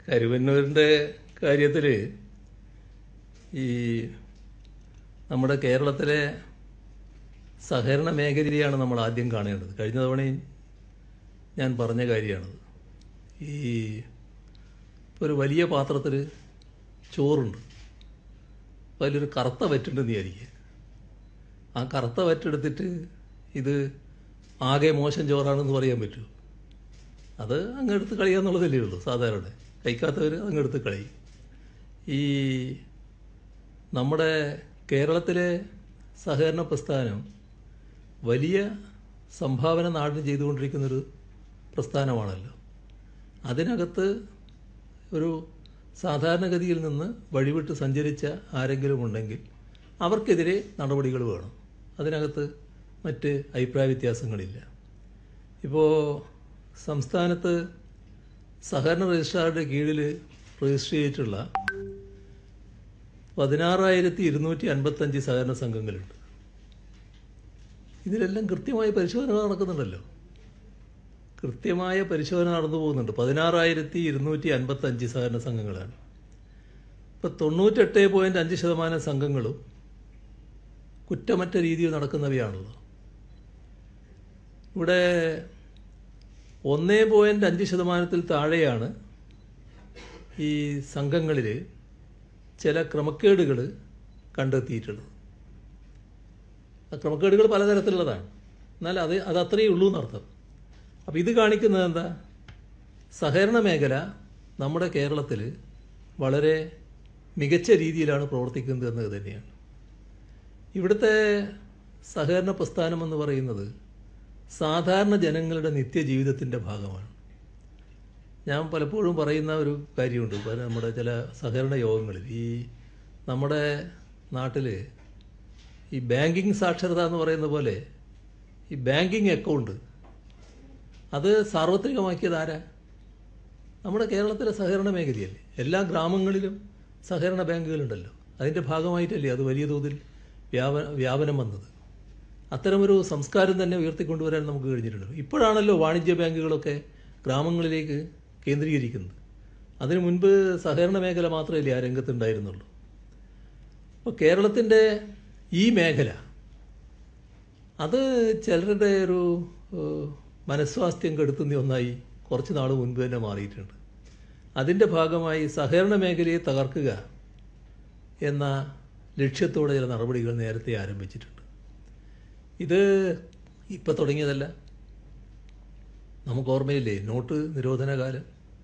കരുവന്നൂരിൻ്റെ കാര്യത്തിൽ ഈ നമ്മുടെ കേരളത്തിലെ സഹകരണ മേഖലയാണ് നമ്മൾ ആദ്യം കാണേണ്ടത് കഴിഞ്ഞ തവണയും ഞാൻ പറഞ്ഞ കാര്യമാണത് ഈ ഇപ്പോൾ ഒരു വലിയ പാത്രത്തിൽ ചോറുണ്ട് അപ്പോൾ അതിലൊരു കറുത്ത വറ്റുണ്ടെന്ന് വിചാരിക്കുക ആ കറുത്ത വറ്റെടുത്തിട്ട് ഇത് ആകെ മോശം ചോറാണെന്ന് പറയാൻ പറ്റുമോ അത് അങ്ങെടുത്ത് കളയാന്നുള്ളതല്ലേ ഉള്ളൂ സാധാരണ കഴിക്കാത്തവർ അങ്ങെടുത്ത് കളയും ഈ നമ്മുടെ കേരളത്തിലെ സഹകരണ പ്രസ്ഥാനം വലിയ സംഭാവന നാടിന് ചെയ്തുകൊണ്ടിരിക്കുന്നൊരു പ്രസ്ഥാനമാണല്ലോ അതിനകത്ത് ഒരു സാധാരണഗതിയിൽ നിന്ന് വഴിവിട്ട് സഞ്ചരിച്ച ആരെങ്കിലും ഉണ്ടെങ്കിൽ അവർക്കെതിരെ നടപടികൾ വേണം അതിനകത്ത് മറ്റ് അഭിപ്രായ വ്യത്യാസങ്ങളില്ല ഇപ്പോൾ സംസ്ഥാനത്ത് സഹകരണ രജിസ്ട്രാറുടെ കീഴിൽ രജിസ്റ്റർ ചെയ്തിട്ടുള്ള പതിനാറായിരത്തി ഇരുന്നൂറ്റി അൻപത്തഞ്ച് സഹകരണ സംഘങ്ങളുണ്ട് ഇതിലെല്ലാം കൃത്യമായ പരിശോധന നടക്കുന്നുണ്ടല്ലോ കൃത്യമായ പരിശോധന നടന്നു പോകുന്നുണ്ട് പതിനാറായിരത്തി ഇരുന്നൂറ്റി അൻപത്തഞ്ച് സഹകരണ സംഘങ്ങളാണ് ഇപ്പം തൊണ്ണൂറ്റെട്ട് പോയിൻറ്റ് അഞ്ച് ശതമാനം സംഘങ്ങളും കുറ്റമറ്റ രീതിയിൽ നടക്കുന്നവയാണല്ലോ ഇവിടെ ഒന്നേ പോയിൻറ്റ് അഞ്ച് ശതമാനത്തിൽ താഴെയാണ് ഈ സംഘങ്ങളിൽ ചില ക്രമക്കേടുകൾ കണ്ടെത്തിയിട്ടുള്ളത് ആ ക്രമക്കേടുകൾ പലതരത്തിലുള്ളതാണ് എന്നാൽ അത് അത് അത്രയേ ഉള്ളൂ എന്നർത്ഥം അപ്പോൾ ഇത് കാണിക്കുന്നത് എന്താ സഹകരണ മേഖല നമ്മുടെ കേരളത്തിൽ വളരെ മികച്ച രീതിയിലാണ് പ്രവർത്തിക്കുന്നത് എന്നത് തന്നെയാണ് ഇവിടുത്തെ സഹകരണ പ്രസ്ഥാനം എന്ന് പറയുന്നത് സാധാരണ ജനങ്ങളുടെ നിത്യജീവിതത്തിൻ്റെ ഭാഗമാണ് ഞാൻ പലപ്പോഴും പറയുന്ന ഒരു കാര്യമുണ്ട് പല നമ്മുടെ ചില സഹകരണ യോഗങ്ങളിൽ ഈ നമ്മുടെ നാട്ടിൽ ഈ ബാങ്കിങ് സാക്ഷരത എന്ന് പറയുന്ന പോലെ ഈ ബാങ്കിങ് അക്കൗണ്ട് അത് സാർവത്രികമാക്കിയത് ആരാ നമ്മുടെ കേരളത്തിലെ സഹകരണ മേഖലയല്ലേ എല്ലാ ഗ്രാമങ്ങളിലും സഹകരണ ബാങ്കുകളുണ്ടല്ലോ അതിൻ്റെ ഭാഗമായിട്ടല്ലേ അത് വലിയ തോതിൽ വ്യാപ വ്യാപനം വന്നത് അത്തരമൊരു സംസ്കാരം തന്നെ ഉയർത്തിക്കൊണ്ടുവരാൻ നമുക്ക് കഴിഞ്ഞിട്ടുണ്ട് ഇപ്പോഴാണല്ലോ വാണിജ്യ ബാങ്കുകളൊക്കെ ഗ്രാമങ്ങളിലേക്ക് കേന്ദ്രീകരിക്കുന്നത് അതിനു മുൻപ് സഹകരണ മേഖല മാത്രമല്ലേ ആ രംഗത്തുണ്ടായിരുന്നുള്ളൂ അപ്പോൾ കേരളത്തിൻ്റെ ഈ മേഖല അത് ചിലരുടെ ഒരു ഏഹ്, മനസ്വാസ്ഥ്യം കെടുത്തുന്ന ഒന്നായി കുറച്ച് നാൾ മുൻപ് തന്നെ മാറിയിട്ടുണ്ട് അതിൻ്റെ ഭാഗമായി സഹകരണ മേഖലയെ തകർക്കുക എന്ന ലക്ഷ്യത്തോടെ ചില നടപടികൾ നേരത്തെ ആരംഭിച്ചിട്ടുണ്ട് ഇത് ഇപ്പം തുടങ്ങിയതല്ല നമുക്ക് ഓർമ്മയില്ലേ നോട്ട് നിരോധന കാലം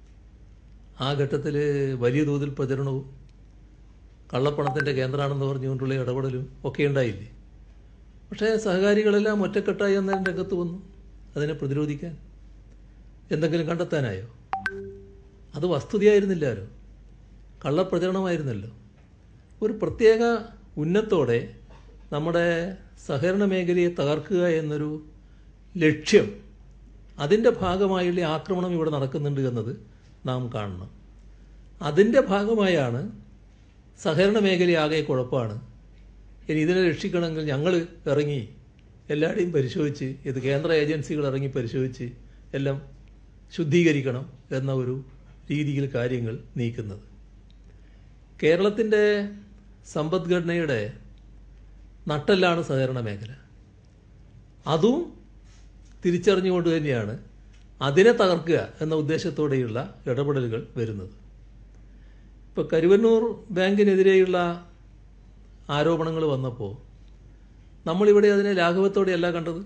ആ ഘട്ടത്തിൽ വലിയ തോതിൽ പ്രചരണവും കള്ളപ്പണത്തിൻ്റെ കേന്ദ്രമാണെന്ന് പറഞ്ഞുകൊണ്ടുള്ള ഇടപെടലും ഒക്കെ ഉണ്ടായില്ലേ പക്ഷേ സഹകാരികളെല്ലാം ഒറ്റക്കെട്ടായി അന്നേരം രംഗത്ത് വന്നു അതിനെ പ്രതിരോധിക്കാൻ എന്തെങ്കിലും കണ്ടെത്താനായോ അത് വസ്തുതയായിരുന്നില്ലാലോ കള്ളപ്രചരണമായിരുന്നല്ലോ ഒരു പ്രത്യേക ഉന്നത്തോടെ നമ്മുടെ സഹകരണ മേഖലയെ തകർക്കുക എന്നൊരു ലക്ഷ്യം അതിൻ്റെ ഭാഗമായുള്ള ആക്രമണം ഇവിടെ നടക്കുന്നുണ്ട് എന്നത് നാം കാണണം അതിൻ്റെ ഭാഗമായാണ് സഹകരണ മേഖലയാകെ കുഴപ്പമാണ് ഇനി ഇതിനെ രക്ഷിക്കണമെങ്കിൽ ഞങ്ങൾ ഇറങ്ങി എല്ലാവരുടെയും പരിശോധിച്ച് ഇത് കേന്ദ്ര ഏജൻസികൾ ഇറങ്ങി പരിശോധിച്ച് എല്ലാം ശുദ്ധീകരിക്കണം എന്ന ഒരു രീതിയിൽ കാര്യങ്ങൾ നീക്കുന്നത് കേരളത്തിൻ്റെ സമ്പദ്ഘടനയുടെ നട്ടെല്ലാണ് സഹകരണ മേഖല അതും തിരിച്ചറിഞ്ഞുകൊണ്ട് തന്നെയാണ് അതിനെ തകർക്കുക എന്ന ഉദ്ദേശത്തോടെയുള്ള ഇടപെടലുകൾ വരുന്നത് ഇപ്പോൾ കരുവന്നൂർ ബാങ്കിനെതിരെയുള്ള ആരോപണങ്ങൾ വന്നപ്പോൾ നമ്മളിവിടെ അതിനെ ലാഘവത്തോടെയല്ല കണ്ടത്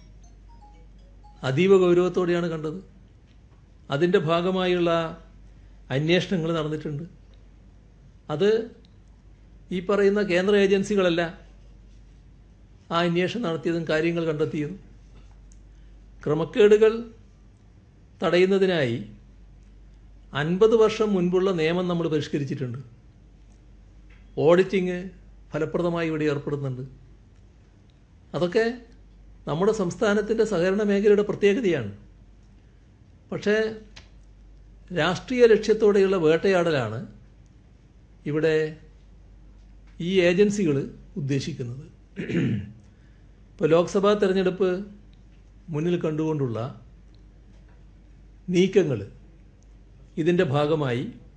അതീവ ഗൗരവത്തോടെയാണ് കണ്ടത് അതിൻ്റെ ഭാഗമായുള്ള അന്വേഷണങ്ങൾ നടന്നിട്ടുണ്ട് അത് ഈ പറയുന്ന കേന്ദ്ര ഏജൻസികളല്ല ആ അന്വേഷണം നടത്തിയതും കാര്യങ്ങൾ കണ്ടെത്തിയതും ക്രമക്കേടുകൾ തടയുന്നതിനായി അൻപത് വർഷം മുൻപുള്ള നിയമം നമ്മൾ പരിഷ്കരിച്ചിട്ടുണ്ട് ഓഡിറ്റിങ് ഫലപ്രദമായി ഇവിടെ ഏർപ്പെടുന്നുണ്ട് അതൊക്കെ നമ്മുടെ സംസ്ഥാനത്തിൻ്റെ സഹകരണ മേഖലയുടെ പ്രത്യേകതയാണ് പക്ഷേ രാഷ്ട്രീയ ലക്ഷ്യത്തോടെയുള്ള വേട്ടയാടലാണ് ഇവിടെ ഈ ഏജൻസികൾ ഉദ്ദേശിക്കുന്നത് ഇപ്പോൾ ലോക്സഭാ തെരഞ്ഞെടുപ്പ് മുന്നിൽ കണ്ടുകൊണ്ടുള്ള നീക്കങ്ങൾ ഇതിൻ്റെ ഭാഗമായി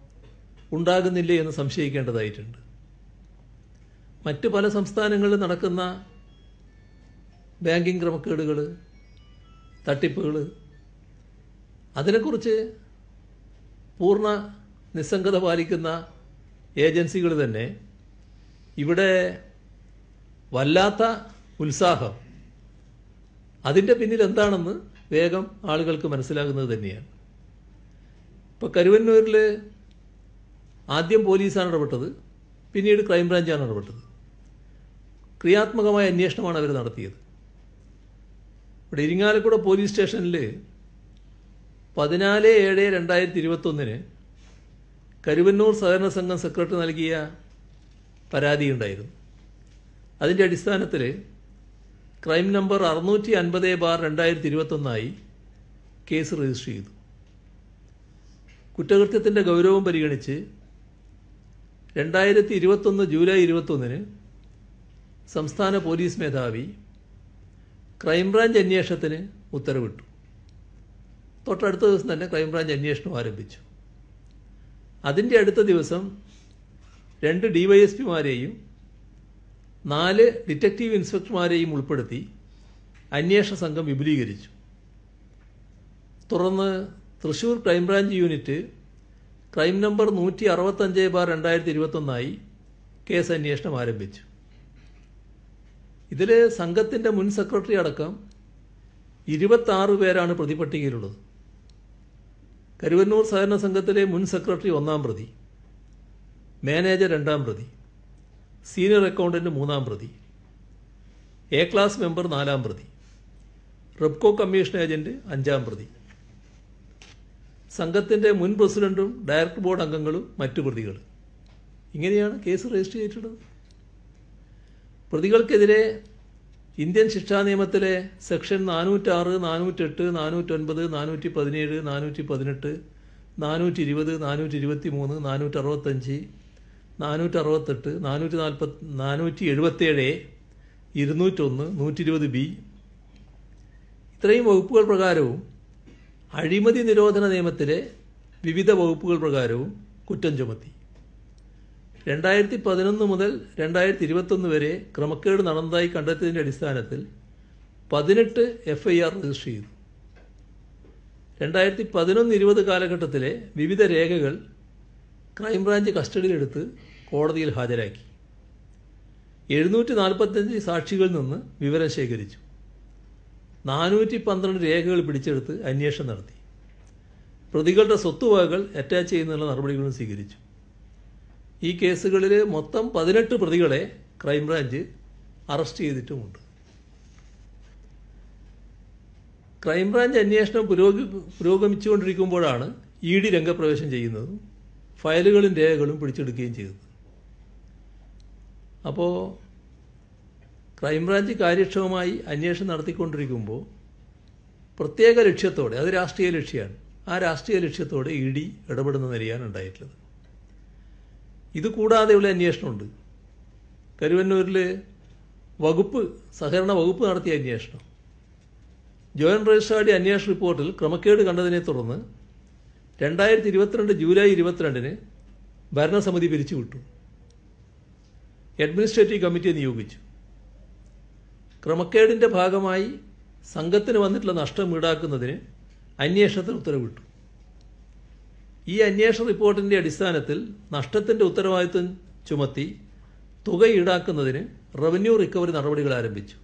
ഉണ്ടാകുന്നില്ലേ എന്ന് സംശയിക്കേണ്ടതായിട്ടുണ്ട് മറ്റ് പല സംസ്ഥാനങ്ങളിൽ നടക്കുന്ന ബാങ്കിങ് ക്രമക്കേടുകൾ തട്ടിപ്പുകൾ അതിനെക്കുറിച്ച് പൂർണ്ണ നിസ്സംഗത പാലിക്കുന്ന ഏജൻസികൾ തന്നെ ഇവിടെ വല്ലാത്ത ഉത്സാഹം അതിൻ്റെ പിന്നിൽ എന്താണെന്ന് വേഗം ആളുകൾക്ക് മനസ്സിലാകുന്നത് തന്നെയാണ് ഇപ്പോൾ കരുവന്നൂരിൽ ആദ്യം പോലീസാണ് ഇടപെട്ടത് പിന്നീട് ക്രൈംബ്രാഞ്ചാണ് ഇടപെട്ടത് ക്രിയാത്മകമായ അന്വേഷണമാണ് അവർ നടത്തിയത് ഇവിടെ ഇരിങ്ങാലക്കുട പോലീസ് സ്റ്റേഷനിൽ പതിനാല് ഏഴ് രണ്ടായിരത്തി ഇരുപത്തൊന്നിന് കരുവന്നൂർ സഹകരണ സംഘം സെക്രട്ടറി നൽകിയ പരാതിയുണ്ടായിരുന്നു അതിൻ്റെ അടിസ്ഥാനത്തിൽ ക്രൈം നമ്പർ അറുന്നൂറ്റി അൻപത് ബാർ രണ്ടായിരത്തി ഇരുപത്തൊന്നായി കേസ് രജിസ്റ്റർ ചെയ്തു കുറ്റകൃത്യത്തിൻ്റെ ഗൗരവം പരിഗണിച്ച് രണ്ടായിരത്തി ഇരുപത്തൊന്ന് ജൂലൈ ഇരുപത്തൊന്നിന് സംസ്ഥാന പോലീസ് മേധാവി ക്രൈംബ്രാഞ്ച് അന്വേഷണത്തിന് ഉത്തരവിട്ടു തൊട്ടടുത്ത ദിവസം തന്നെ ക്രൈംബ്രാഞ്ച് അന്വേഷണം ആരംഭിച്ചു അതിൻ്റെ അടുത്ത ദിവസം രണ്ട് ഡിവൈഎസ്പിമാരെയും നാല് ഡിറ്റക്റ്റീവ് ഇൻസ്പെക്ടർമാരെയും ഉൾപ്പെടുത്തി അന്വേഷണ സംഘം വിപുലീകരിച്ചു തുടർന്ന് Thrissur crime branch unit crime number നൂറ്റി അറുപത്തഞ്ച് ബാർ രണ്ടായിരത്തി ഇരുപത്തൊന്നായി കേസ് അന്വേഷണം ആരംഭിച്ചു ഇതിൽ സംഘത്തിൻ്റെ മുൻ സെക്രട്ടറി അടക്കം ഇരുപത്താറ് പേരാണ് പ്രതിപട്ടികയിലുള്ളത് കരുവന്നൂർ സഹകരണ സംഘത്തിലെ മുൻ സെക്രട്ടറി ഒന്നാം പ്രതി മാനേജർ രണ്ടാം പ്രതി സീനിയർ അക്കൗണ്ടന്റ് മൂന്നാം പ്രതി എ ക്ലാസ് മെമ്പർ നാലാം പ്രതി റെപ്കോ കമ്മീഷൻ ഏജന്റ് അഞ്ചാം പ്രതി സംഘത്തിന്റെ മുൻ പ്രസിഡന്റും ഡയറക്ടർ ബോർഡ് അംഗങ്ങളും മറ്റു പ്രതികൾ ഇങ്ങനെയാണ് കേസ് രജിസ്റ്റർ ചെയ്തിട്ടുള്ളത് പ്രതികൾക്കെതിരെ ഇന്ത്യൻ ശിക്ഷാ നിയമത്തിലെ സെക്ഷൻ നാനൂറ്റാറ് നാനൂറ്റെട്ട് നാനൂറ്റൊൻപത് നാനൂറ്റി പതിനേഴ് നാനൂറ്റി പതിനെട്ട് നാനൂറ്റി ഇരുപത് നാനൂറ്റി ഇരുപത്തി മൂന്ന് നാനൂറ്റി അറുപത്തഞ്ച് നാനൂറ്റി അറുപത്തെട്ട് നാനൂറ്റി നാൽപ്പത്തി നാനൂറ്റി എഴുപത്തേഴ് ഇരുന്നൂറ്റൊന്ന് നൂറ്റി ഇരുപത് ബി ഇത്രയും വകുപ്പുകൾ പ്രകാരവും അഴിമതി നിരോധന നിയമത്തിലെ വിവിധ വകുപ്പുകൾ പ്രകാരവും കുറ്റം ചുമത്തി രണ്ടായിരത്തി പതിനൊന്ന് മുതൽ രണ്ടായിരത്തി ഇരുപത്തൊന്ന് വരെ ക്രമക്കേട് നടന്നതായി കണ്ടെത്തിയതിൻ്റെ അടിസ്ഥാനത്തിൽ പതിനെട്ട് എഫ് ഐ ആർ രജിസ്റ്റർ ചെയ്തു രണ്ടായിരത്തി പതിനൊന്ന് ഇരുപത് കാലഘട്ടത്തിലെ വിവിധ രേഖകൾ ക്രൈംബ്രാഞ്ച് കസ്റ്റഡിയിലെടുത്ത് കോടതിയിൽ ഹാജരാക്കി എഴുന്നൂറ്റി നാൽപ്പത്തഞ്ച് സാക്ഷികളിൽ നിന്ന് വിവരം ശേഖരിച്ചു നാനൂറ്റി പന്ത്രണ്ട് രേഖകൾ പിടിച്ചെടുത്ത് അന്വേഷണം നടത്തി പ്രതികളുടെ സ്വത്തുവകകൾ അറ്റാച്ച് ചെയ്യുന്നതിനുള്ള നടപടികളും സ്വീകരിച്ചു ഈ കേസുകളിൽ മൊത്തം പതിനെട്ട് പ്രതികളെ ക്രൈംബ്രാഞ്ച് അറസ്റ്റ് ചെയ്തിട്ടുമുണ്ട് ക്രൈംബ്രാഞ്ച് അന്വേഷണം പുരോഗ പുരോഗമിച്ചുകൊണ്ടിരിക്കുമ്പോഴാണ് ഇ ഡി രംഗപ്രവേശം ചെയ്യുന്നതും ഫയലുകളും രേഖകളും പിടിച്ചെടുക്കുകയും ചെയ്തത് അപ്പോൾ ക്രൈംബ്രാഞ്ച് കാര്യക്ഷമമായി അന്വേഷണം നടത്തിക്കൊണ്ടിരിക്കുമ്പോൾ പ്രത്യേക ലക്ഷ്യത്തോടെ അത് രാഷ്ട്രീയ ലക്ഷ്യമാണ് ആ രാഷ്ട്രീയ ലക്ഷ്യത്തോടെ ഇ ഡി ഇടപെടുന്ന നിലയാണ് ഉണ്ടായിട്ടുള്ളത് ഇത് കൂടാതെയുള്ള അന്വേഷണമുണ്ട് കരുവന്നൂരിൽ വകുപ്പ് സഹകരണ വകുപ്പ് നടത്തിയ അന്വേഷണം ജോയിന്റ് രജിസ്ട്രാർഡി അന്വേഷണ റിപ്പോർട്ടിൽ ക്രമക്കേട് കണ്ടതിനെ തുടർന്ന് രണ്ടായിരത്തി ഇരുപത്തിരണ്ട് ജൂലൈ ഇരുപത്തിരണ്ടിന് ഭരണസമിതി പിരിച്ചുവിട്ടു അഡ്മിനിസ്ട്രേറ്റീവ് കമ്മിറ്റിയെ നിയോഗിച്ചു ക്രമക്കേടിന്റെ ഭാഗമായി സംഘത്തിന് വന്നിട്ടുള്ള നഷ്ടം ഈടാക്കുന്നതിന് അന്വേഷണത്തിന് ഉത്തരവിട്ടു ഈ അന്വേഷണ റിപ്പോർട്ടിന്റെ അടിസ്ഥാനത്തിൽ നഷ്ടത്തിന്റെ ഉത്തരവാദിത്വം ചുമത്തി തുക ഈടാക്കുന്നതിന് റവന്യൂ റിക്കവറി നടപടികൾ ആരംഭിച്ചു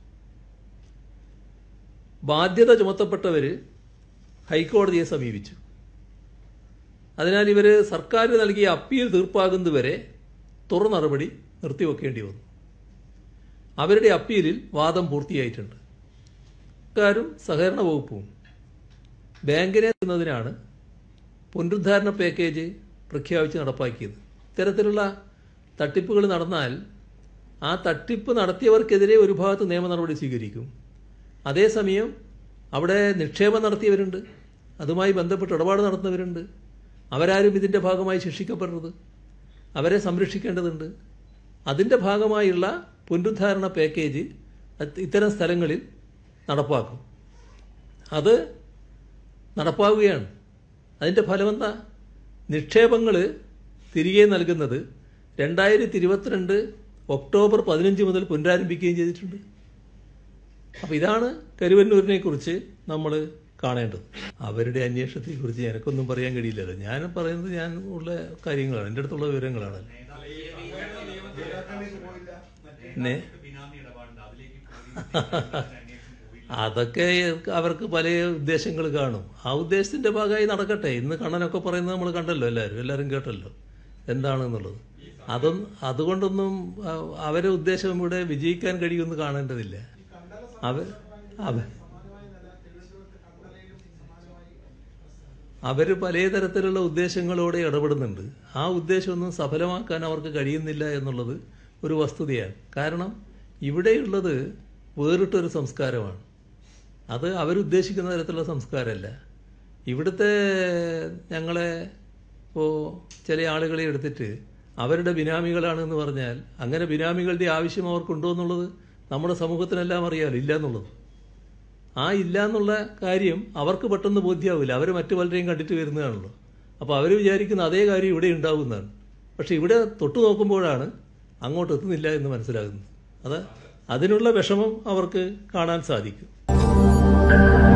ബാധ്യത ചുമത്തപ്പെട്ടവർ ഹൈക്കോടതിയെ സമീപിച്ചു അതിനാൽ ഇവർ സർക്കാർ നൽകിയ അപ്പീൽ തീർപ്പാകുന്നതുവരെ തുറ നടപടി നിർത്തിവെക്കേണ്ടി വന്നു അവരുടെ അപ്പീലിൽ വാദം പൂർത്തിയായിട്ടുണ്ട് സർക്കാരും സഹകരണ വകുപ്പും ബാങ്കിനെ എന്നതിനാണ് പുനരുദ്ധാരണ പാക്കേജ് പ്രഖ്യാപിച്ച് നടപ്പാക്കിയത് ഇത്തരത്തിലുള്ള തട്ടിപ്പുകൾ നടന്നാൽ ആ തട്ടിപ്പ് നടത്തിയവർക്കെതിരെ ഒരു ഭാഗത്ത് നിയമ നടപടി സ്വീകരിക്കും അതേസമയം അവിടെ നിക്ഷേപം നടത്തിയവരുണ്ട് അതുമായി ബന്ധപ്പെട്ട് ഇടപാട് നടത്തുന്നവരുണ്ട് അവരാരും ഇതിൻ്റെ ഭാഗമായി ശിക്ഷിക്കപ്പെടരുത് അവരെ സംരക്ഷിക്കേണ്ടതുണ്ട് അതിൻ്റെ ഭാഗമായുള്ള പുനരുദ്ധാരണ പാക്കേജ് ഇത്തരം സ്ഥലങ്ങളിൽ നടപ്പാക്കും അത് നടപ്പാവുകയാണ് അതിൻ്റെ ഫലമെന്താ നിക്ഷേപങ്ങൾ തിരികെ നൽകുന്നത് രണ്ടായിരത്തി ഇരുപത്തിരണ്ട് ഒക്ടോബർ പതിനഞ്ച് മുതൽ പുനരാരംഭിക്കുകയും ചെയ്തിട്ടുണ്ട് അപ്പോൾ ഇതാണ് കരുവന്നൂരിനെ കുറിച്ച് നമ്മൾ കാണേണ്ടത് അവരുടെ അന്വേഷണത്തെക്കുറിച്ച് എനിക്കൊന്നും പറയാൻ കഴിയില്ലല്ലോ ഞാൻ പറയുന്നത് ഞാൻ ഉള്ള കാര്യങ്ങളാണ് എൻ്റെ അടുത്തുള്ള വിവരങ്ങളാണ് നെ അതൊക്കെ അവർക്ക് പല ഉദ്ദേശങ്ങൾ കാണും ആ ഉദ്ദേശത്തിന്റെ ഭാഗമായി നടക്കട്ടെ ഇന്ന് കണ്ണനൊക്കെ പറയുന്നത് നമ്മൾ കണ്ടല്ലോ എല്ലാവരും എല്ലാവരും കേട്ടല്ലോ എന്താണെന്നുള്ളത് അതൊന്നും അതുകൊണ്ടൊന്നും ആ, അവരെ ഉദ്ദേശം ഇവിടെ വിജയിക്കാൻ കഴിയുമെന്ന് കാണേണ്ടതില്ല അവർ അവർ അവർ പല തരത്തിലുള്ള ഉദ്ദേശങ്ങളോടെ ഇടപെടുന്നുണ്ട് ആ ഉദ്ദേശമൊന്നും സഫലമാക്കാൻ അവർക്ക് കഴിയുന്നില്ല എന്നുള്ളത് ഒരു വസ്തുതയാണ് കാരണം ഇവിടെയുള്ളത് വേറിട്ടൊരു സംസ്കാരമാണ് അത് അവരുദ്ദേശിക്കുന്ന തരത്തിലുള്ള സംസ്കാരമല്ല ഇവിടുത്തെ ഞങ്ങളെ ഇപ്പോൾ ചില ആളുകളെ എടുത്തിട്ട് അവരുടെ ബിനാമികളാണെന്ന് പറഞ്ഞാൽ അങ്ങനെ ബിനാമികളുടെ ആവശ്യം അവർക്കുണ്ടോ എന്നുള്ളത് നമ്മുടെ സമൂഹത്തിനെല്ലാം അറിയാമല്ലോ ഇല്ല എന്നുള്ളത് ആ ഇല്ല എന്നുള്ള കാര്യം അവർക്ക് പെട്ടെന്ന് ബോധ്യമാവില്ല അവർ മറ്റു പലരെയും കണ്ടിട്ട് വരുന്നതാണല്ലോ അപ്പോൾ അവർ വിചാരിക്കുന്ന അതേ കാര്യം ഇവിടെ ഉണ്ടാവുന്നതാണ് പക്ഷെ ഇവിടെ തൊട്ടു നോക്കുമ്പോഴാണ് അങ്ങോട്ട് എത്തുന്നില്ല എന്ന് മനസ്സിലാകുന്നത് അത് അതിനുള്ള വിഷമം അവർക്ക് കാണാൻ സാധിക്കും